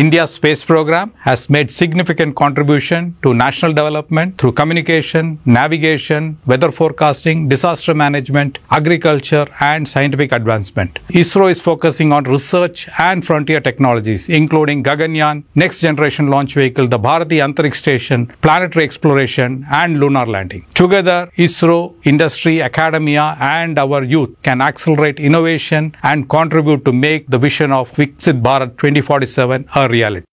India's space program has made significant contribution to national development through communication, navigation, weather forecasting, disaster management, agriculture, and scientific advancement. ISRO is focusing on research and frontier technologies, including Gaganyaan, next generation launch vehicle, the Bharati Antariksh Station, planetary exploration, and lunar landing. Together, ISRO, industry, academia, and our youth can accelerate innovation and contribute to make the vision of Viksit Bharat 2047 a reality.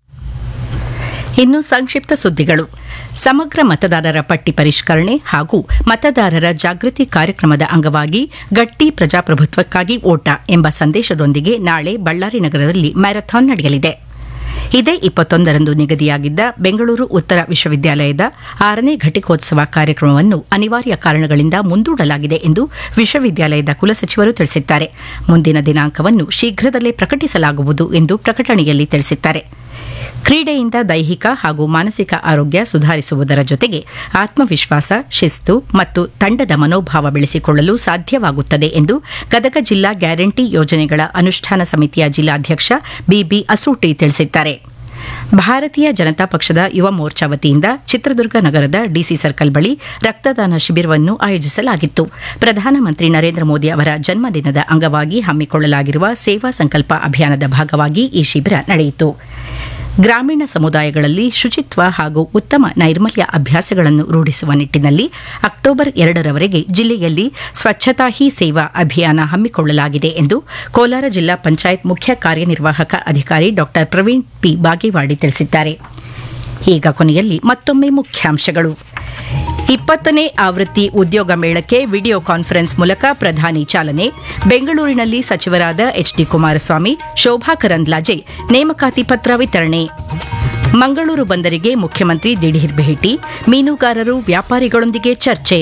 ಇನ್ನು ಸಂಕ್ಷಿಪ್ತ ಸುದ್ದಿಗಳು ಸಮಗ್ರ ಮತದಾರರ ಪಟ್ಟಿ ಪರಿಷ್ಕರಣೆ ಹಾಗೂ ಮತದಾರರ ಜಾಗೃತಿ ಕಾರ್ಯಕ್ರಮದ ಅಂಗವಾಗಿ ಗಟ್ಟಿ ಪ್ರಜಾಪ್ರಭುತ್ವಕ್ಕಾಗಿ ಓಟ ಎಂಬ ಸಂದೇಶದೊಂದಿಗೆ ನಾಳೆ ಬಳ್ಳಾರಿ ನಗರದಲ್ಲಿ ಮ್ಯಾರಥಾನ್ ನಡೆಯಲಿದೆ ಇದೇ ಇಪ್ಪತ್ತೊಂದರಂದು ನಿಗದಿಯಾಗಿದ್ದ ಬೆಂಗಳೂರು ಉತ್ತರ ವಿಶ್ವವಿದ್ಯಾಲಯದ ಆರನೇ ಘಟಿಕೋತ್ಸವ ಕಾರ್ಯಕ್ರಮವನ್ನು ಅನಿವಾರ್ಯ ಕಾರಣಗಳಿಂದ ಮುಂದೂಡಲಾಗಿದೆ ಎಂದು ವಿಶ್ವವಿದ್ಯಾಲಯದ ಕುಲಸಚಿವರು ತಿಳಿಸಿದ್ದಾರೆ ಮುಂದಿನ ದಿನಾಂಕವನ್ನು ಶೀಘ್ರದಲ್ಲೇ ಪ್ರಕಟಿಸಲಾಗುವುದು ಎಂದು ಪ್ರಕಟಣೆಯಲ್ಲಿ ತಿಳಿಸಿದ್ದಾರೆ ಕ್ರೀಡೆಯಿಂದ ದೈಹಿಕ ಹಾಗೂ ಮಾನಸಿಕ ಆರೋಗ್ಯ ಸುಧಾರಿಸುವುದರ ಜೊತೆಗೆ ಆತ್ಮವಿಶ್ವಾಸ ಶಿಸ್ತು ಮತ್ತು ತಂಡದ ಮನೋಭಾವ ಬೆಳೆಸಿಕೊಳ್ಳಲು ಸಾಧ್ಯವಾಗುತ್ತದೆ ಎಂದು ಗದಗ ಜಿಲ್ಲಾ ಗ್ಯಾರಂಟಿ ಯೋಜನೆಗಳ ಅನುಷ್ಠಾನ ಸಮಿತಿಯ ಜಿಲ್ಲಾಧ್ಯಕ್ಷ ಬಿಬಿ ಅಸೂಟಿ ತಿಳಿಸಿದ್ದಾರೆ ಭಾರತೀಯ ಜನತಾ ಪಕ್ಷದ ಯುವ ಮೋರ್ಚಾ ವತಿಯಿಂದ ಚಿತ್ರದುರ್ಗ ನಗರದ ಡಿಸಿ ಸರ್ಕಲ್ ಬಳಿ ರಕ್ತದಾನ ಶಿಬಿರವನ್ನು ಆಯೋಜಿಸಲಾಗಿತ್ತು ಪ್ರಧಾನಮಂತ್ರಿ ನರೇಂದ್ರ ಮೋದಿ ಅವರ ಜನ್ಮದಿನದ ಅಂಗವಾಗಿ ಹಮ್ಮಿಕೊಳ್ಳಲಾಗಿರುವ ಸೇವಾ ಸಂಕಲ್ಪ ಅಭಿಯಾನದ ಭಾಗವಾಗಿ ಈ ಶಿಬಿರ ನಡೆಯಿತು ಗ್ರಾಮೀಣ ಸಮುದಾಯಗಳಲ್ಲಿ ಶುಚಿತ್ವ ಹಾಗೂ ಉತ್ತಮ ನೈರ್ಮಲ್ಯ ಅಭ್ಯಾಸಗಳನ್ನು ರೂಢಿಸುವ ನಿಟ್ಟಿನಲ್ಲಿ ಅಕ್ಟೋಬರ್ ಎರಡರವರೆಗೆ ಜಿಲ್ಲೆಯಲ್ಲಿ ಸ್ವಚ್ಛತಾ ಹಿ ಸೇವಾ ಅಭಿಯಾನ ಹಮ್ಮಿಕೊಳ್ಳಲಾಗಿದೆ ಎಂದು ಕೋಲಾರ ಜಿಲ್ಲಾ ಪಂಚಾಯತ್ ಮುಖ್ಯ ಕಾರ್ಯನಿರ್ವಾಹಕ ಅಧಿಕಾರಿ ಡಾ ಪ್ರವೀಣ್ ಪಿ ಬಾಗೇವಾಡಿ ತಿಳಿಸಿದ್ದಾರೆ ಈಗ ಕೊನೆಯಲ್ಲಿ ಮತ್ತೊಮ್ಮೆ ಮುಖ್ಯಾಂಶಗಳು ಇಪ್ಪತ್ತನೇ ಆವೃತ್ತಿ ಉದ್ಯೋಗ ಮೇಳಕ್ಕೆ ವಿಡಿಯೋ ಕಾನ್ಫರೆನ್ಸ್ ಮೂಲಕ ಪ್ರಧಾನಿ ಚಾಲನೆ ಬೆಂಗಳೂರಿನಲ್ಲಿ ಸಚಿವರಾದ ಎಚ್ಡಿ ಕುಮಾರಸ್ವಾಮಿ ಶೋಭಾ ಕರಂದ್ಲಾಜೆ ನೇಮಕಾತಿ ಪತ್ರ ವಿತರಣೆ ಮಂಗಳೂರು ಬಂದರಿಗೆ ಮುಖ್ಯಮಂತ್ರಿ ದಿಢೀರ್ ಭೇಟಿ ಮೀನುಗಾರರು ವ್ಯಾಪಾರಿಗಳೊಂದಿಗೆ ಚರ್ಚೆ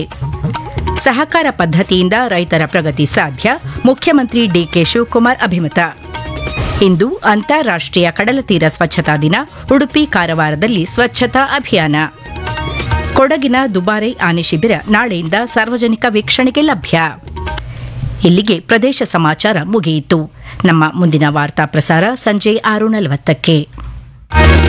ಸಹಕಾರ ಪದ್ಧತಿಯಿಂದ ರೈತರ ಪ್ರಗತಿ ಸಾಧ್ಯ ಮುಖ್ಯಮಂತ್ರಿ ಡಿಕೆ ಶಿವಕುಮಾರ್ ಅಭಿಮತ ಇಂದು ಅಂತಾರಾಷ್ಟೀಯ ಕಡಲತೀರ ಸ್ವಚ್ಛತಾ ದಿನ ಉಡುಪಿ ಕಾರವಾರದಲ್ಲಿ ಸ್ವಚ್ಛತಾ ಅಭಿಯಾನ ಕೊಡಗಿನ ದುಬಾರೆ ಆನೆ ಶಿಬಿರ ನಾಳೆಯಿಂದ ಸಾರ್ವಜನಿಕ ವೀಕ್ಷಣೆಗೆ ಲಭ್ಯ ಇಲ್ಲಿಗೆ ಪ್ರದೇಶ ಸಮಾಚಾರ ಮುಗಿಯಿತು ನಮ್ಮ ಮುಂದಿನ ವಾರ್ತಾ ಪ್ರಸಾರ ಸಂಜೆ ಆರು ನಲವತ್ತಕ್ಕೆ